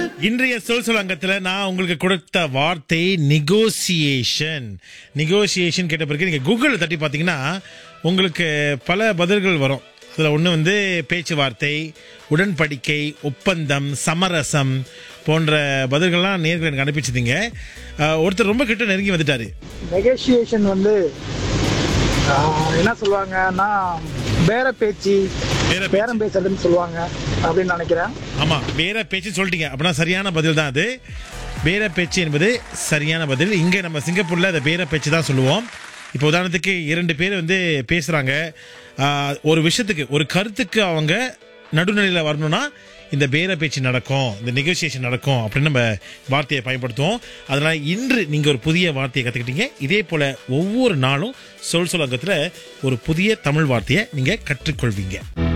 இன்றைய சொல் சொல் அங்கத்துல நான் உங்களுக்கு கொடுத்த வார்த்தை நெகோசியேஷன் நெகோசியேஷன் கேட்ட பிறகு நீங்க கூகுளில் தட்டி பார்த்தீங்கன்னா உங்களுக்கு பல பதில்கள் வரும் அதில் ஒன்று வந்து பேச்சுவார்த்தை உடன்படிக்கை ஒப்பந்தம் சமரசம் போன்ற பதில்கள்லாம் நேர்கள் எனக்கு அனுப்பிச்சிருந்தீங்க அஹ், ஒருத்தர் ரொம்ப கிட்ட நெருங்கி வந்துட்டாரு நெகோசியேஷன் வந்து ஆஹ், என்ன சொல்லுவாங்கன்னா பேர பேச்சு பேர பேச்சு. பேரம் பேசுறதுன்னு சொல்லுவாங்க அப்படின்னு நினைக்கிறேன் ஆமா பேர பேச்சு சொல்லிட்டீங்க அப்படின்னா சரியான பதில் தான் அது பேர பேச்சு என்பது சரியான பதில் இங்க நம்ம சிங்கப்பூர்ல அதை பேர பேச்சு தான் சொல்லுவோம் இப்போ உதாரணத்துக்கு இரண்டு பேர் வந்து பேசுறாங்க ஆஹ், ஒரு விஷயத்துக்கு ஒரு கருத்துக்கு அவங்க நடுநிலையில் வரணும்னா இந்த பேர பேச்சு நடக்கும் இந்த நெகோசியேஷன் நடக்கும் அப்படின்னு நம்ம வார்த்தையை பயன்படுத்துவோம் அதனால இன்று நீங்க ஒரு புதிய வார்த்தையை கத்துக்கிட்டீங்க இதே போல ஒவ்வொரு நாளும் சொல் சொல் அங்கத்துல ஒரு புதிய தமிழ் வார்த்தையை நீங்க கற்றுக்கொள்வீங்க